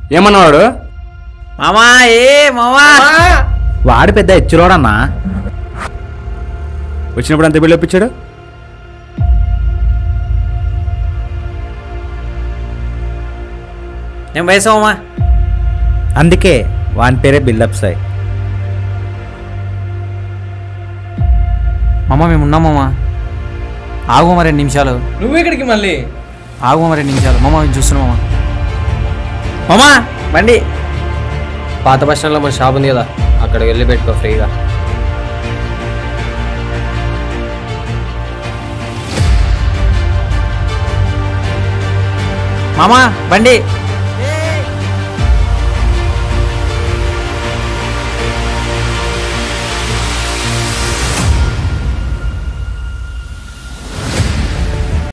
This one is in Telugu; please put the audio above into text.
ఏమన్నాడు మామా ఏ మామా వాడు పెద్ద ఎచ్చులోడన్నా వచ్చినప్పుడు అంత బిల్లు ఇప్పించాడు నేను వయసు మామా అందుకే వాని పేరే బిల్డప్ సాయి మామ మేము ఉన్నాం మామా ఆగు మా రెండు నిమిషాలు నువ్వు ఎక్కడికి మళ్ళీ ఆగు మా రెండు నిమిషాలు మామ ఇది చూస్తున్నాం మామా మామా బండి పాత బస్ స్టాండ్లో మన షాప్ ఉంది కదా అక్కడికి వెళ్ళి పెట్టుకో ఫ్రీగా మామా బండి